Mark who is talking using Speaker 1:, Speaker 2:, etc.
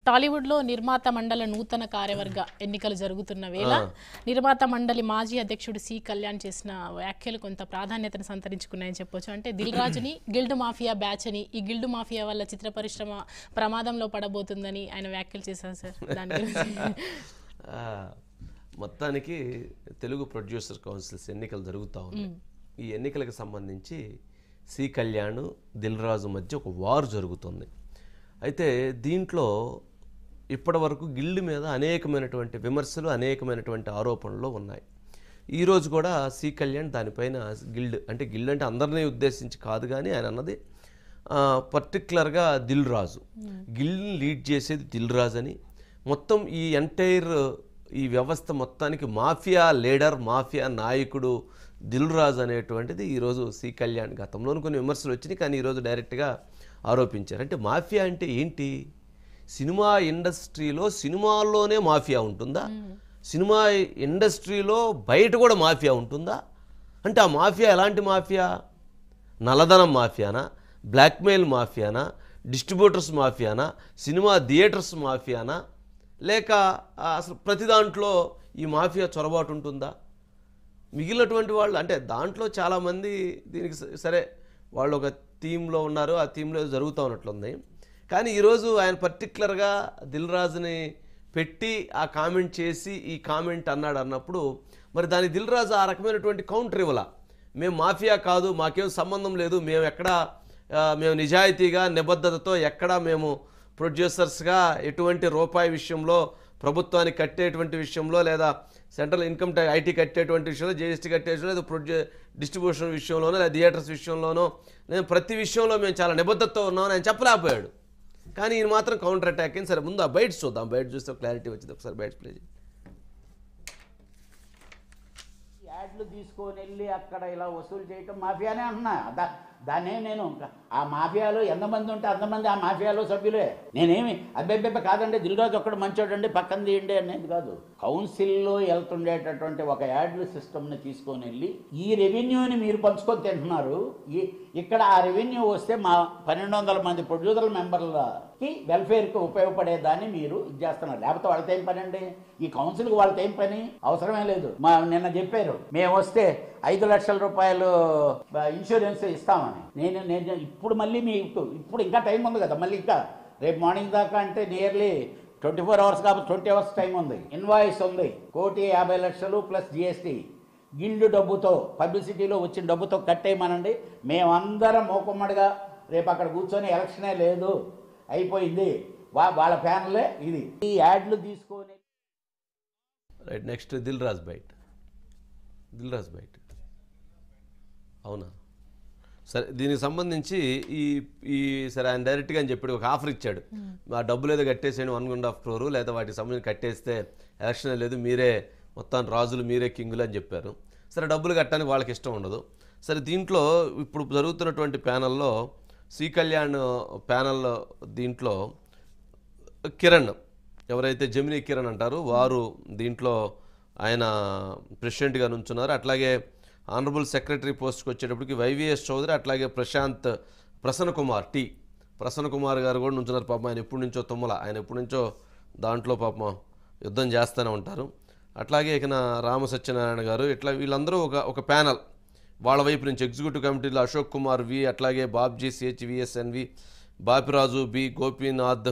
Speaker 1: టాలీవుడ్లో నిర్మాత మండల నూతన కార్యవర్గ ఎన్నికలు జరుగుతున్న వేళ నిర్మాత మండలి మాజీ అధ్యక్షుడు సి కళ్యాణ్ చేసిన వ్యాఖ్యలు కొంత ప్రాధాన్యతను సంతరించుకున్నాయని చెప్పొచ్చు అంటే దిల్ రాజుని గిల్డ్ మాఫియా బ్యాచ్ అని ఈ గిల్డ్ మాఫియా వల్ల చిత్ర పరిశ్రమ ప్రమాదంలో పడబోతుందని ఆయన వ్యాఖ్యలు చేశారు సార్ దాని గురించి
Speaker 2: ఆ, మొత్తానికి తెలుగు ప్రొడ్యూసర్ కౌన్సిల్స్ ఎన్నికలు జరుగుతూ ఉన్నాయి ఈ ఎన్నికలకు సంబంధించి సి కళ్యాణ్ దిల్ రాజు మధ్య ఒక వార్ జరుగుతుంది అయితే దీంట్లో ఇప్పటి వరకు గిల్డ్ మీద అనేకమైనటువంటి విమర్శలు అనేకమైనటువంటి ఆరోపణలు ఉన్నాయి ఈరోజు కూడా సి కళ్యాణ్ దానిపైన గిల్డ్ అంటే గిల్డ్ అంటే అందరినీ ఉద్దేశించి కాదు కానీ ఆయన అన్నది పర్టికులర్గా దిల్ రాజు గిల్డ్ని లీడ్ చేసేది దిల్ రాజు అని మొత్తం ఈ ఎంటైర్ ఈ వ్యవస్థ మొత్తానికి మాఫియా లీడర్ మాఫియా నాయకుడు దిల్ రాజు అనేటువంటిది ఈరోజు సి కళ్యాణ్ గతంలోని కొన్ని విమర్శలు వచ్చినాయి కానీ ఈరోజు డైరెక్ట్గా ఆరోపించారు అంటే మాఫియా అంటే ఏంటి సినిమా ఇండస్ట్రీలో సినిమాల్లోనే మాఫియా ఉంటుందా సినిమా ఇండస్ట్రీలో బయట కూడా మాఫియా ఉంటుందా అంటే ఆ మాఫియా ఎలాంటి మాఫియా నల్లధనం మాఫియానా బ్లాక్మెయిల్ మాఫియానా డిస్ట్రిబ్యూటర్స్ మాఫియానా సినిమా థియేటర్స్ మాఫియానా లేక ఆ, అసలు ప్రతి దాంట్లో ఈ మాఫియా చొరబాటు ఉంటుందా మిగిలినటువంటి వాళ్ళు అంటే దాంట్లో చాలామంది దీనికి స- సరే వాళ్ళు ఒక థీమ్లో ఉన్నారు ఆ థీమ్లో జరుగుతూ ఉన్నట్లుంది కానీ ఈరోజు ఆయన పర్టికులర్గా దిల్ రాజుని పెట్టి ఆ కామెంట్ చేసి ఈ కామెంట్ అన్నాడు అన్నప్పుడు మరి దాని దిల్ రాజు ఆ రకమైనటువంటి కౌంటర్ ఇవ్వాల మేము మాఫియా కాదు మాకేం సంబంధం లేదు మేము ఎక్కడ ఆ, మేము నిజాయితీగా నిబద్ధతతో ఎక్కడ మేము ప్రొడ్యూసర్స్గా ఎటువంటి రూపాయి విషయంలో ప్రభుత్వానికి కట్టేటువంటి విషయంలో లేదా సెంట్రల్ ఇన్కమ్ ట్యాక్స్ ఐటీ కట్టేటువంటి విషయంలో జీఎస్టీ కట్టే విషయంలో లేదా ప్రొడ్యూ డిస్ట్రిబ్యూషన్ విషయంలోనో లేదా థియేటర్స్ విషయంలోనో నేను ప్రతి విషయంలో మేము చాలా నిబద్ధతతో ఉన్నామని ఆయన చెప్పలేకపోయాడు కానీ ఈయన మాత్రం కౌంటర్ అటాక్ అయింది సరే ముందు ఆ బయట చూద్దాం బయట చూస్తే క్లారిటీ వచ్చింది ఒకసారి బయట ప్లే చేయండి
Speaker 3: యాడ్లు తీసుకొని వెళ్ళి అక్కడ ఇలా వసూలు చేయటం మాఫియానే అంటున్నా దా దాన్నే నేను ఇంకా ఆ మాఫియాలో ఎంతమంది ఉంటే అంతమంది ఆ మాఫియాలో సభ్యులే నేనేమి అబ్బెబ్బెబ్బ కాదండి దిల్రాజు ఒక్కడు మంచోడండి పక్కన తీయండి అనేది కాదు కౌన్సిల్లో వెళ్తుండేటటువంటి ఒక యాడ్లు సిస్టమ్ని తీసుకొని వెళ్ళి ఈ రెవెన్యూని మీరు పంచుకొని తింటున్నారు ఈ ఇక్కడ ఆ రెవెన్యూ వస్తే మా పన్నెండు వందల మంది ప్రొడ్యూసర్ మెంబర్లకి వెల్ఫేర్కి ఉపయోగపడేదాన్ని మీరు ఇది చేస్తున్నారు లేకపోతే వాళ్ళతో ఏం పని అండి ఈ కౌన్సిల్కి వాళ్ళతో ఏం పని అవసరమే లేదు మా నిన్న చెప్పారు మేము వస్తే ఐదు లక్షల రూపాయలు ఆ, ఇన్సూరెన్స్ ఇస్తామని నేను నేను ఇప్పుడు మళ్ళీ మీకు ఇప్పుడు ఇంకా టైం ఉంది కదా మళ్ళీ ఇంకా రేపు మార్నింగ్ దాకా అంటే నియర్లీ ట్వంటీ ఫోర్ అవర్స్ కాబట్టి ట్వంటీ అవర్స్ టైం ఉంది ఇన్వాయిస్ ఉంది కోటి యాభై లక్షలు ప్లస్ జిఎస్టీ గిల్డ్ డబ్బుతో పబ్లిసిటీలో వచ్చిన డబ్బుతో కట్టేయమనండి మేమందరం మూకుమ్మడిగా రేపు అక్కడ కూర్చొని ఎలక్షనే లేదు అయిపోయింది వా వాళ్ళ ప్యానలే ఇది ఈ యాడ్లు తీసుకొని
Speaker 2: right next Dil Raj byte Dil Raj byte అవునా సరే దీనికి సంబంధించి ఈ ఈ సరే ఆయన డైరెక్ట్గా అని చెప్పాడు ఒక ఆఫర్ ఇచ్చాడు ఆ డబ్బులు ఏదో కట్టేసేయండి వన్ అండ్ హాఫ్ క్రోరు లేదా వాటికి సంబంధించి కట్టేస్తే ఎలక్షన్ లేదు మీరే మొత్తం రాజులు మీరే కింగులు అని చెప్పారు సరే డబ్బులు కట్టడానికి వాళ్ళకి ఇష్టం ఉండదు సరే దీంట్లో ఇప్పుడు జరుగుతున్నటువంటి ప్యానల్లో సి కళ్యాణ్ ప్యానల్ దీంట్లో కిరణ్ ఎవరైతే జమినీ కిరణ్ అంటారు వారు దీంట్లో ఆయన ప్రెసిడెంట్గా నుంచున్నారు అట్లాగే ఆనరబుల్ సెక్రటరీ పోస్ట్కి వచ్చేటప్పటికి వైవిఎస్ చౌదరి అట్లాగే ప్రశాంత్ ప్రసన్న కుమార్ టి ప్రసన్న కుమార్ గారు కూడా నుంచున్నారు పాపం ఆయన ఎప్పటి నుంచో తుమ్మల ఆయన ఎప్పటి నుంచో దాంట్లో పాపం యుద్ధం చేస్తూనే ఉంటారు అట్లాగే ఇక నా రామ సత్యనారాయణ గారు ఇట్లా వీళ్ళందరూ ఒక ఒక ప్యానల్ వాళ్ళ వైపు నుంచి ఎగ్జిక్యూటివ్ కమిటీలో అశోక్ కుమార్ వి అట్లాగే Babji CH VSNV Bapiraju B Gopinath